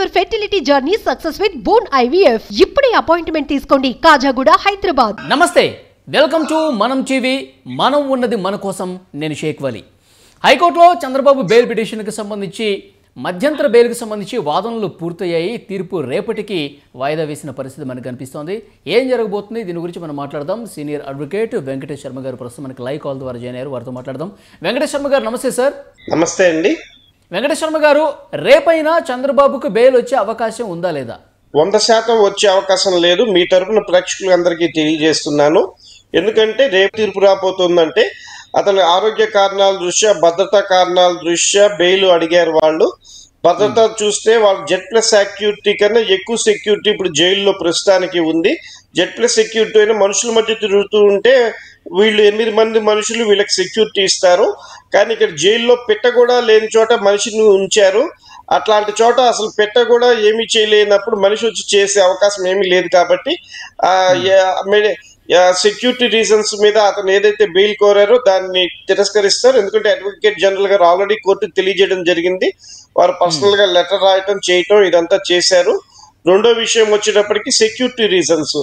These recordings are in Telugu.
Your fertility journey success with బోన్ ఐవీఎఫ్ ఇప్పుడే అపాయింట్మెంట్ తీసుకోండి కాజాగూడ హైదరాబాద్ నమస్తే వెల్కమ్ టు మనం టీవీ మనం ఉన్నది మన కోసం నేను షేక్ వలి హైకోర్టులో చంద్రబాబు బెయిల్ పిటిషన్కి సంబంధించి మధ్యంతర బెయిల్కి సంబంధించి వాదనలు పూర్తయ్యాయి తీర్పు రేపటికి వాయిదా వేసిన పరిస్థితి మనకు కనిపిస్తోంది ఏం జరగబోతుంది దీని గురించి మనం మాట్లాడదాం సీనియర్ అడ్వకేట్ వెంకటేష్ శర్మ గారు ప్రస్తుతం మనకి లైవ్ కాల్ ద్వారా జాయిన్ అయ్యారు వారితో మాట్లాడదాం వెంకటేష్ శర్మ గారు నమస్తే సార్ నమస్తే అండి వెంకటేష్ శర్మ గారు రేపైనా చంద్రబాబుకు బెయిల్ వచ్చే అవకాశం ఉందా లేదా వంద శాతం వచ్చే అవకాశం లేదు మీ తరపున ప్రేక్షకులందరికీ తెలియజేస్తున్నాను ఎందుకంటే రేపు తీర్పు రాబోతుందంటే అతని ఆరోగ్య కారణాల దృష్ట్యా భద్రతా కారణాల దృష్ట్యా బెయిల్ అడిగారు వాళ్ళు భద్రత చూస్తే వాళ్ళు జెడ్ ప్లస్ సెక్యూరిటీ కన్నా ఎక్కువ సెక్యూరిటీ ఇప్పుడు జైల్లో ప్రస్తుతానికి ఉంది జెడ్ ప్లస్ సెక్యూరిటీ అయినా మనుషుల మధ్య తిరుగుతూ ఉంటే వీళ్ళు ఎనిమిది మంది మనుషులు వీళ్ళకి సెక్యూరిటీ ఇస్తారు కానీ ఇక్కడ జైల్లో పెట్ట కూడా లేని చోట మనిషిని ఉంచారు అట్లాంటి చోట అసలు పెట్ట కూడా ఏమీ చేయలేనప్పుడు మనిషి వచ్చి చేసే అవకాశం ఏమీ లేదు కాబట్టి ఆ, యా- మెడి- సెక్యూరిటీ రీజన్స్ మీద అతను ఏదైతే బెయిల్ కోరారో దాన్ని తిరస్కరిస్తారు ఎందుకంటే అడ్వకేట్ జనరల్ గారు ఆల్రెడీ కోర్టుకు తెలియజేయడం జరిగింది వారు పర్సనల్ గా లెటర్ రాయటం చేయటం ఇదంతా చేశారు రెండో విషయం వచ్చేటప్పటికి సెక్యూరిటీ రీజన్స్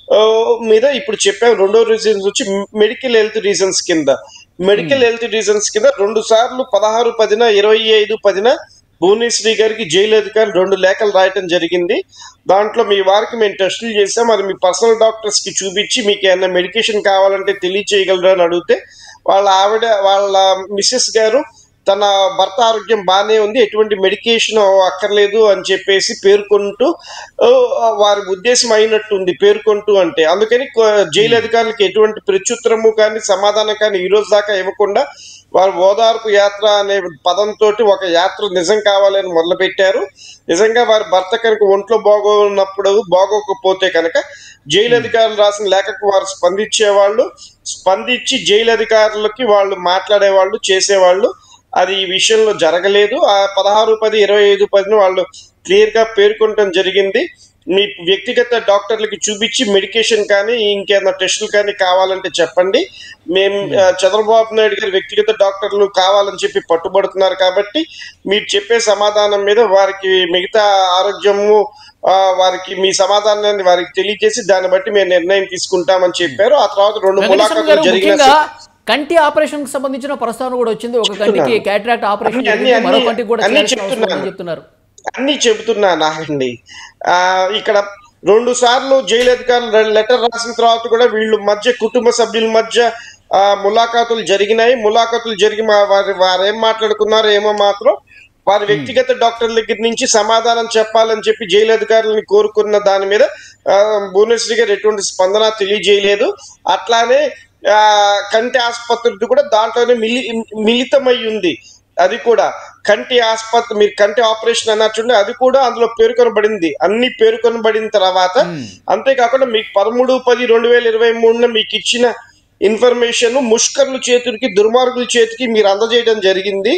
మీద ఇప్పుడు చెప్పాం రెండో రీజన్స్ వచ్చి మెడికల్ హెల్త్ రీజన్స్ కింద మెడికల్ హెల్త్ రీజన్స్ కింద రెండు సార్లు పదహారు పదిన ఇరవై ఐదు పదిన భువనేశ్వరి గారికి జైలు అధికారులు రెండు లేఖలు రాయటం జరిగింది దాంట్లో మీ వారికి మేము టెస్టులు చేసాం అది మీ పర్సనల్ డాక్టర్స్ కి చూపించి మీకు ఏమైనా మెడికేషన్ కావాలంటే తెలియచేయగలరు అని అడిగితే వాళ్ళ ఆవిడ వాళ్ళ మిస్సెస్ గారు తన భర్త ఆరోగ్యం బాగానే ఉంది ఎటువంటి మెడికేషన్ అక్కర్లేదు అని చెప్పేసి పేర్కొంటూ ఆ, వారి ఉద్దేశం అయినట్టు ఉంది పేర్కొంటూ అంటే అందుకని కొ- జైలు అధికారులకు ఎటువంటి ప్రత్యుత్తరము కానీ సమాధానం కానీ ఈ రోజు దాకా ఇవ్వకుండా వారు ఓదార్పు యాత్ర అనే పదంతో ఒక యాత్ర నిజం కావాలని మొదలుపెట్టారు నిజంగా వారి భర్త కనుక ఒంట్లో బాగోన్నప్పుడు బాగోకపోతే కనుక జైలు అధికారులు రాసిన లేఖకు వారు స్పందించేవాళ్ళు స్పందించి జైలు అధికారులకి వాళ్ళు మాట్లాడేవాళ్ళు చేసేవాళ్ళు అది ఈ విషయంలో జరగలేదు ఆ పదహారు పది ఇరవై ఐదు పదిని వాళ్ళు క్లియర్ గా పేర్కొనడం జరిగింది మీ వ్యక్తిగత డాక్టర్లకి చూపించి మెడికేషన్ కానీ ఇంకేమైనా టెస్టులు కానీ కావాలంటే చెప్పండి మేము ఆ, చంద్రబాబు నాయుడు గారి వ్యక్తిగత డాక్టర్లు కావాలని చెప్పి పట్టుబడుతున్నారు కాబట్టి మీరు చెప్పే సమాధానం మీద వారికి మిగతా ఆరోగ్యము ఆ, వారికి మీ సమాధానాన్ని వారికి తెలియజేసి దాన్ని బట్టి మేము నిర్ణయం తీసుకుంటామని చెప్పారు ఆ తర్వాత రెండు వెంకటేశ్వర గారు ములాఖాతులు జరిగిన ముఖ్యంగా కంటి ఆపరేషన్ కి సంబంధించిన ప్రస్తావన కూడా వచ్చింది ఒక కంటికి క్యాట్రాక్ట్ ఆపరేషన్ అన్ని- జరిగింది, మరో అన్ని- కంటికి కూడా అన్ని చేయాల్సిన అవసరం చెప్తున్నాను. ఉందని చెప్తున్నారు అన్ని చెబుతున్నా నాకండి ఆ, ఇక్కడ రెండు సార్లు జైలు అధికారులు లెటర్ రాసిన తర్వాత కూడా వీళ్ళు మధ్య కుటుంబ సభ్యుల మధ్య ఆ, ములాఖాతులు జరిగినాయి ములాఖాతులు జరిగి మా వారి వారు ఏం మాట్లాడుకున్నారో ఏమో మాత్రం వారి వ్యక్తిగత డాక్టర్ల దగ్గర నుంచి సమాధానం చెప్పాలని చెప్పి జైలు అధికారులని కోరుకున్న దాని మీద ఆ, భువనేశ్వరి గారు ఎటువంటి స్పందన తెలియజేయలేదు అట్లానే ఆ, కంటి ఆసుపత్రి కూడా దాంట్లోనే మిలి మిళితమై ఉంది అది కూడా కంటి ఆసుపత్రి మీరు కంటి ఆపరేషన్ అన్నట్టుండే అది కూడా అందులో పేర్కొనబడింది అన్ని పేర్కొనబడిన తర్వాత అంతేకాకుండా మీకు పదమూడు పది రెండు వేల ఇరవై మూడున మీకు ఇచ్చిన ఇన్ఫర్మేషన్ ముష్కర్ల చేతులకి దుర్మార్గుల చేతికి మీరు అందజేయడం జరిగింది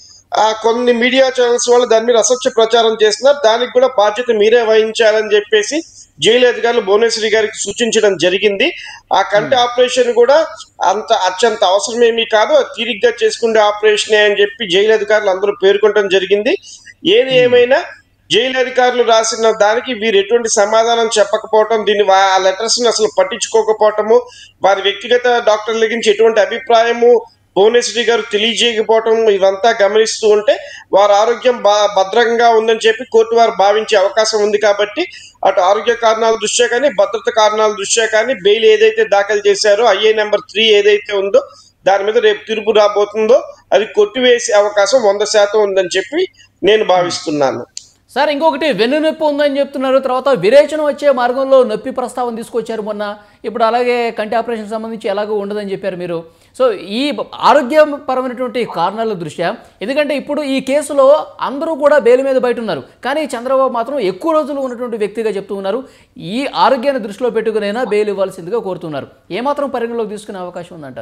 ఆ కొన్ని మీడియా ఛానల్స్ వాళ్ళు దాని మీద అసత్య ప్రచారం చేస్తున్నారు దానికి కూడా బాధ్యత మీరే వహించాలని చెప్పేసి జైలు అధికారులు భువనేశ్వరి గారికి సూచించడం జరిగింది ఆ కంటి ఆపరేషన్ కూడా అంత అత్యంత అవసరమేమీ కాదు అది తీరిగ్గా చేసుకునే ఆపరేషనే అని చెప్పి జైలు అధికారులు అందరూ పేర్కొనడం జరిగింది ఏది ఏమైనా జైలు అధికారులు రాసిన దానికి వీరు ఎటువంటి సమాధానం చెప్పకపోవటం దీన్ని వా- ఆ లెటర్స్ ని అసలు పట్టించుకోకపోవటము వారి వ్యక్తిగత డాక్టర్ల గురించి ఎటువంటి అభిప్రాయము భువనేశ్వరి గారు తెలియజేయకపోవటం ఇదంతా గమనిస్తూ ఉంటే వారి ఆరోగ్యం బా భద్రంగా ఉందని చెప్పి కోర్టు వారు భావించే అవకాశం ఉంది కాబట్టి అటు ఆరోగ్య కారణాల దృష్ట్యా కానీ భద్రత కారణాల దృష్ట్యా కానీ బెయిల్ ఏదైతే దాఖలు చేశారో ఐఏ నెంబర్ త్రీ ఏదైతే ఉందో దాని మీద రేపు తీర్పు రాబోతుందో అది కొట్టివేసే అవకాశం వంద శాతం ఉందని చెప్పి నేను భావిస్తున్నాను సార్ ఇంకొకటి వెన్ను నొప్పి ఉందని చెప్తున్నారు తర్వాత విరేచనం వచ్చే మార్గంలో నొప్పి ప్రస్తావన తీసుకొచ్చారు మొన్న ఇప్పుడు అలాగే కంటి ఆపరేషన్ సంబంధించి ఎలాగో ఉండదని చెప్పారు మీరు సో ఈ ఆరోగ్యపరమైనటువంటి కారణాల దృష్ట్యా ఎందుకంటే ఇప్పుడు ఈ కేసులో అందరూ కూడా బెయిల్ మీద బయట ఉన్నారు కానీ చంద్రబాబు మాత్రం ఎక్కువ రోజులు ఉన్నటువంటి వ్యక్తిగా చెప్తూ ఉన్నారు ఈ ఆరోగ్యాన్ని దృష్టిలో పెట్టుకునైనా బెయిల్ ఇవ్వాల్సిందిగా కోరుతున్నారు ఏమాత్రం పరిగణలోకి తీసుకునే అవకాశం ఉందంటారు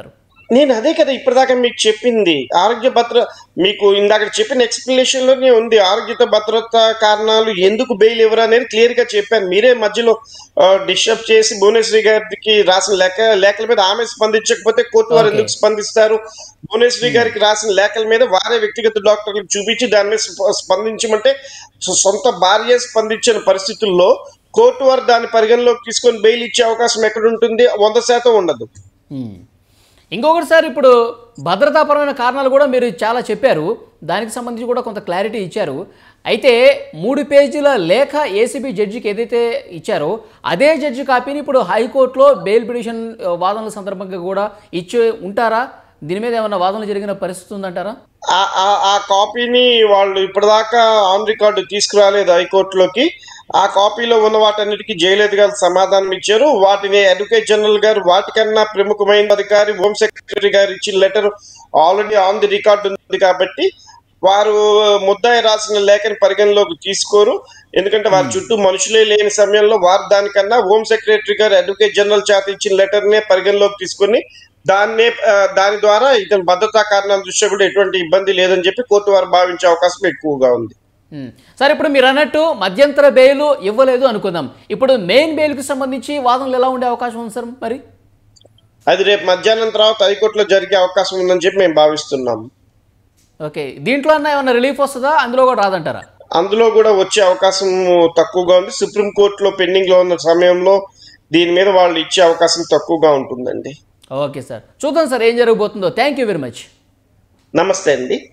నేను అదే కదా ఇప్పటిదాకా మీకు చెప్పింది ఆరోగ్య భద్ర మీకు ఇందాక చెప్పిన ఎక్స్ప్లెనేషన్ లోనే ఉంది ఆరోగ్య భద్రత కారణాలు ఎందుకు బెయిల్ ఇవ్వరు అనేది క్లియర్ గా చెప్పాను మీరే మధ్యలో డిస్టర్బ్ చేసి భువనేశ్వరి గారికి రాసిన లేఖ లేఖల మీద ఆమె స్పందించకపోతే కోర్టు వారు Okay. ఎందుకు స్పందిస్తారు భువనేశ్వరి గారికి రాసిన లేఖల మీద వారే వ్యక్తిగత డాక్టర్లకు చూపించి దాని మీద స్ప- స్పందించమంటే సొ- సొంత భార్య స్పందించిన పరిస్థితుల్లో కోర్టు వారు దాన్ని పరిగణలోకి తీసుకొని బెయిల్ ఇచ్చే అవకాశం ఎక్కడ ఉంటుంది వంద శాతం ఉండదు ఉమ్. ఇంకొకటి సార్ ఇప్పుడు భద్రతాపరమైన కారణాలు కూడా మీరు చాలా చెప్పారు దానికి సంబంధించి కూడా కొంత క్లారిటీ ఇచ్చారు అయితే మూడు పేజీల లేఖ ఏసీబీ జడ్జికి ఏదైతే ఇచ్చారో అదే జడ్జి కాపీని ఇప్పుడు హైకోర్టులో బెయిల్ పిటిషన్ ఆ, వాదనల సందర్భంగా కూడా ఇచ్చి ఉంటారా దీని మీద ఏమైనా వాదనలు జరిగిన పరిస్థితి ఉందంటారా ఆ- ఆ- ఆ కాపీని వాళ్ళు ఇప్పటిదాకా ఆన్ రికార్డు తీసుకురాలేదు హైకోర్టులోకి ఆ కాపీలో ఉన్న వాటన్నిటికీ జయలలిత గారు సమాధానం ఇచ్చారు వాటిని అడ్వకేట్ జనరల్ గారు వాటికన్నా ప్రముఖమైన అధికారి హోమ్ సెక్రటరీ గారు ఇచ్చిన letter already on the record ఉంది కాబట్టి వారు ముద్దాయి రాసిన లేఖని పరిగణలోకి తీసుకోరు ఎందుకంటే వారి చుట్టూ మనుషులే లేని సమయంలో వారు దానికన్నా హోమ్ సెక్రటరీ గారు అడ్వకేట్ జనరల్ చేత ఇచ్చిన లెటర్ నే పరిగణలోకి తీసుకొని దాన్నే ఆ, దాని ద్వారా ఇతని భద్రతా కారణాల దృష్ట్యా కూడా ఎటువంటి ఇబ్బంది లేదని చెప్పి కోర్టు వారు భావించే అవకాశం ఎక్కువగా ఉంది ఉమ్. సార్ ఇప్పుడు మీరు అన్నట్టు మధ్యంతర బెయిల్ ఇవ్వలేదు అనుకుందాం ఇప్పుడు మెయిన్ బెయిల్కి సంబంధించి వాదనలు ఎలా ఉండే అవకాశం ఉంది సార్ మరి అది రేపు మధ్యాహ్నం తర్వాత హైకోర్టులో జరిగే అవకాశం ఉందని చెప్పి మేము భావిస్తున్నాం ఓకే దీంట్లో అన్న ఏమైనా రిలీఫ్ వస్తుందా అందులో కూడా రాదంటారా అందులో కూడా వచ్చే అవకాశం తక్కువగా ఉంది సుప్రీం కోర్టులో పెండింగ్ లో ఉన్న సమయంలో దీని మీద వాళ్ళు ఇచ్చే అవకాశం తక్కువగా ఉంటుందండి ఓకే సార్ చూద్దాం సార్ ఏం జరగబోతుందో థ్యాంక్ యూ వెరీ మచ్ నమస్తే అండి